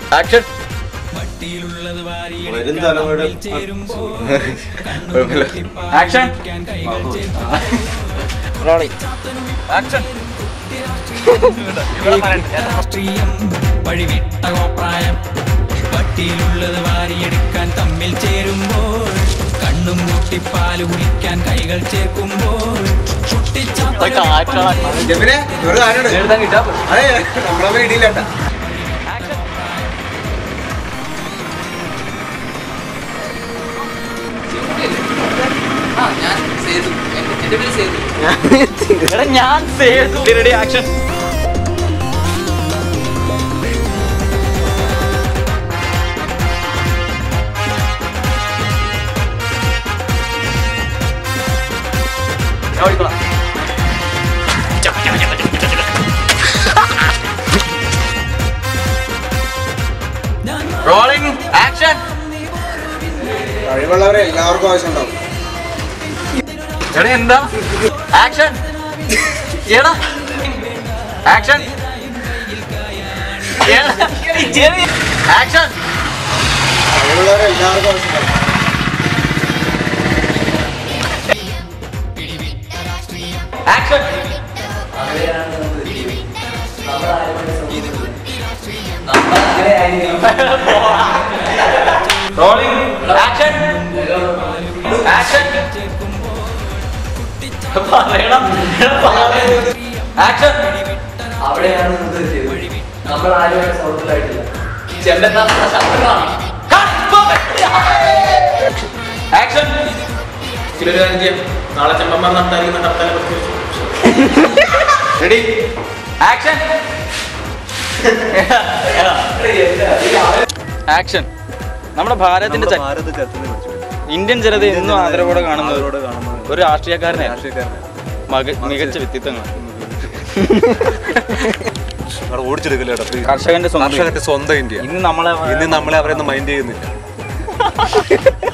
Action വരും തലമുറ action rolling action രാഷ്ട്രീയം വഴിവിട്ട കോപ്രായം വട്ടിയിലുള്ളത് വാരിയെടുക്കാൻ തമ്മിൽ ചേരുമ്പോൾ കണ്ണും കൂട്ടിപ്പാല് കുടിക്കാൻ കൈകൾ ചേർക്കുമ്പോൾ ജമിനെ ഒരു കാര്യമുണ്ട് അതെ നമ്മളെ ഇടിയില്ലാട്ടാ എടാ ഞാൻ Sethu ready action rolling action കഴിവുള്ളവരെ എല്ലാവർക്കും ആവശ്യം ഉണ്ടാവും എടാ എന്താ ആക്ഷൻ എടാ ആക്ഷൻ ആക്ഷൻ കഴിവുള്ളവരെ എല്ലാവർക്കും ആവശ്യം ഉണ്ടാവും ആക്ഷൻ റോളിംഗ് ആക്ഷൻ ആക്ഷൻ പറയണം ആക്ഷൻ അവിടെയാണ് ഇത് ചെയ്തത് നമ്മൾ ആരുമായിട്ട് സൗഹൃദമായിട്ടില്ല ചെമ്പത്താ ശബ്ദങ്ങളാണ് ആക്ഷൻ ഇതിലൊരു കാര്യം ചെയ്യാം നാളെ ചെമ്പന്മാർ നടത്താതിരിക്കുന്ന ഹർത്താലെ പ്രത്യേകിച്ചു റെഡി ആക്ഷൻ ആക്ഷൻ നമ്മുടെ ഭാരതത്തിന്റെ ച- ഭാരത ചരിത്രത്തെ കുറിച്ച് ഇന്ത്യൻ ജനത എന്നും ആദരവോടെ കാണുന്നത് ആദരവോടെ കാണുന്നത് ഒരു രാഷ്ട്രീയക്കാരനെ രാഷ്ട്രീയക്കാരനെ മക- മികച്ച വ്യക്തിത്വങ്ങൾ അവിടെ ഓടിച്ചെടുക്കില്ല കേട്ടോ please. കർഷകന്റെ സ്വന്തം കർഷകന്റെ സ്വന്തം ഇന്ത്യ ഇന്ന് നമ്മളെ ഇന്ന് നമ്മളെ അവരെ ഒന്നും മൈൻഡ് ചെയ്യുന്നില്ല